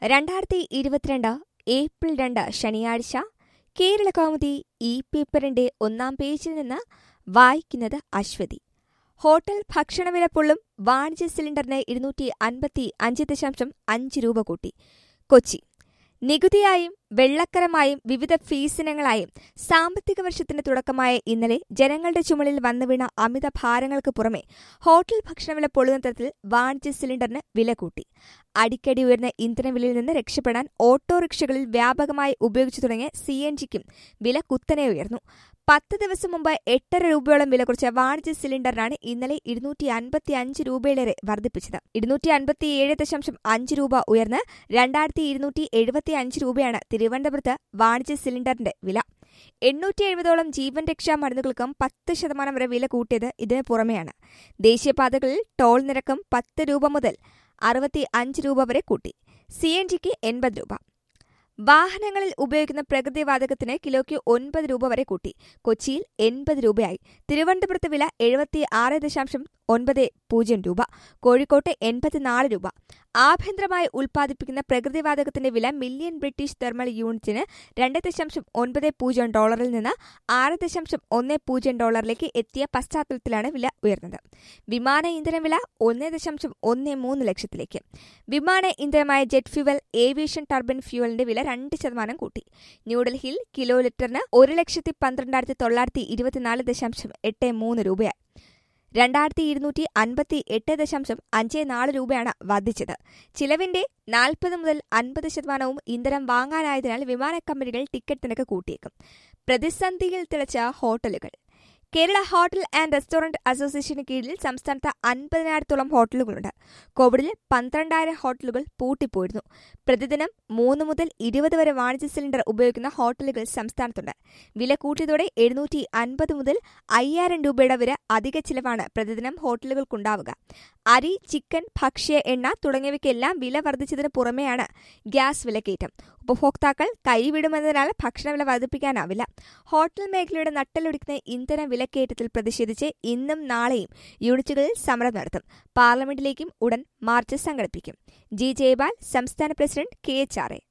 രണ്ടായിരത്തി ഇരുപത്തിരണ്ട് ഏപ്രിൽ രണ്ട് ശനിയാഴ്ച കേരള കൗമുദി ഈ പേപ്പറിന്റെ ഒന്നാം പേജിൽ നിന്ന് വായിക്കുന്നത് അശ്വതി ഹോട്ടൽ ഭക്ഷണവില പൊള്ളും വാണിജ്യ സിലിണ്ടറിന് ഇരുന്നൂറ്റി അൻപത്തി അഞ്ച് ദശാംശം അഞ്ച് രൂപ കൂട്ടി കൊച്ചി നികുതിയായും വെള്ളക്കരമായും വിവിധ ഫീസിനങ്ങളായും സാമ്പത്തിക വർഷത്തിന്റെ തുടക്കമായ ഇന്നലെ ജനങ്ങളുടെ ചുമലിൽ വന്നുവീണ അമിത ഭാരങ്ങൾക്ക് പുറമെ ഹോട്ടൽ ഭക്ഷണവില പൊള്ളുന്ന തരത്തിൽ വാണിജ്യ സിലിണ്ടറിന് വില കൂട്ടി അടിക്കടി ഉയർന്ന ഇന്ധനവിലയിൽ നിന്ന് രക്ഷപ്പെടാൻ ഓട്ടോറിക്ഷകളിൽ വ്യാപകമായി ഉപയോഗിച്ചു തുടങ്ങിയ സി എൻ ജിക്കും വില കുത്തനെ ഉയർന്നു പത്ത് ദിവസം മുമ്പ് എട്ടര രൂപയോളം വില കുറച്ച വാണിജ്യ സിലിണ്ടറിനാണ് ഇന്നലെ ഇരുന്നൂറ്റി അൻപത്തി അഞ്ച് രൂപയിലേറെ വർദ്ധിപ്പിച്ചത് ഇരുന്നൂറ്റി അൻപത്തിയേഴ് ദശാംശം അഞ്ച് രൂപ ഉയർന്ന് രണ്ടായിരത്തി ഇരുന്നൂറ്റി എഴുപത്തി അഞ്ച് രൂപയാണ് തിരുവനന്തപുരത്ത് വാണിജ്യ സിലിണ്ടറിന്റെ വില എണ്ണൂറ്റി എഴുപതോളം ജീവൻ രക്ഷാ മരുന്നുകൾക്കും പത്ത് ശതമാനം വരെ വില കൂട്ടിയത് ഇതിന് പുറമെയാണ് ദേശീയപാതകളിൽ ടോൾ നിരക്കും പത്ത് രൂപ മുതൽ അറുപത്തി അഞ്ച് രൂപ വരെ കൂട്ടി സി എൻ ജിക്ക് എൺപത് രൂപ വാഹനങ്ങളിൽ ഉപയോഗിക്കുന്ന പ്രകൃതിവാതകത്തിന് കിലോയ്ക്ക് ഒൻപത് രൂപ വരെ കൂട്ടി കൊച്ചിയിൽ എൺപത് രൂപയായി തിരുവനന്തപുരത്ത് വില എഴുപത്തി ആറ് ദശാംശം ഒൻപത് പൂജ്യം രൂപ കോഴിക്കോട്ട് എൺപത്തിനാല് രൂപ ആഭ്യന്തരമായി ഉൽപ്പാദിപ്പിക്കുന്ന പ്രകൃതിവാതകത്തിന്റെ വില മില്യൺ ബ്രിട്ടീഷ് തെർമൽ യൂണിറ്റിന് രണ്ട് ദശാംശം ഒൻപത് പൂജ്യം ഡോളറിൽ നിന്ന് ആറ് ദശാംശം ഒന്ന് പൂജ്യം ഡോളറിലേക്ക് എത്തിയ പശ്ചാത്തലത്തിലാണ് വില ഉയർന്നത് വിമാന ഇന്ധന വില ഒന്ന് ദശാംശം ഒന്ന് മൂന്ന് ലക്ഷത്തിലേക്ക് വിമാന ഇന്ധനമായ ജെറ്റ് ഫ്യൂവൽ ഏവിയേഷൻ ടർബിൻ ഫ്യൂവലിന്റെ വില രണ്ട് ശതമാനം കൂട്ടി ന്യൂഡൽഹിയിൽ കിലോ ലിറ്ററിന് ഒരു ലക്ഷത്തി പന്ത്രണ്ടായിരത്തി തൊള്ളായിരത്തി ഇരുപത്തിനാല് ദശാംശം എട്ട് മൂന്ന് രൂപയായി രണ്ടായിരത്തി ഇരുന്നൂറ്റി അൻപത്തി എട്ട് ദശാംശം അഞ്ച് നാല് രൂപയാണ് വർദ്ധിച്ചത് ചിലവിന്റെ നാൽപ്പത് മുതൽ അൻപത് ശതമാനവും ഇന്ധനം വാങ്ങാനായതിനാൽ വിമാന കമ്പനികൾ ടിക്കറ്റ് നിരക്ക് കൂട്ടിയേക്കും പ്രതിസന്ധിയിൽ തിളച്ച ഹോട്ടലുകൾ കേരള ഹോട്ടൽ ആൻഡ് റെസ്റ്റോറന്റ് അസോസിയേഷന് കീഴിൽ സംസ്ഥാനത്ത് അൻപതിനായിരത്തോളം ഹോട്ടലുകളുണ്ട് കോവിഡിൽ പന്ത്രണ്ടായിരം ഹോട്ടലുകൾ പൂട്ടിപ്പോയിരുന്നു പ്രതിദിനം മൂന്ന് മുതൽ ഇരുപത് വരെ വാണിജ്യ സിലിണ്ടർ ഉപയോഗിക്കുന്ന ഹോട്ടലുകൾ സംസ്ഥാനത്തുണ്ട് വില കൂട്ടിയതോടെ എഴുന്നൂറ്റി അൻപത് മുതൽ അയ്യായിരം രൂപയുടെ വരെ അധിക ചിലവാണ് പ്രതിദിനം ഹോട്ടലുകൾക്കുണ്ടാവുക അരി ചിക്കൻ ഭക്ഷ്യ എണ്ണ തുടങ്ങിയവയ്ക്കെല്ലാം വില വർദ്ധിച്ചതിന് പുറമെയാണ് ഗ്യാസ് വിലക്കയറ്റം ഉപഭോക്താക്കൾ കൈവിടുമെന്നതിനാൽ ഭക്ഷണവില വർദ്ധിപ്പിക്കാനാവില്ല ഹോട്ടൽ മേഖലയുടെ നട്ടലൊടിക്കുന്ന ഇന്ധന വിലക്കയറ്റത്തിൽ പ്രതിഷേധിച്ച് ഇന്നും നാളെയും യൂണിറ്റുകളിൽ സമരം നടത്തും പാർലമെന്റിലേക്കും ഉടൻ മാർച്ച് സംഘടിപ്പിക്കും ജി ജയപാൽ സംസ്ഥാന president K H R A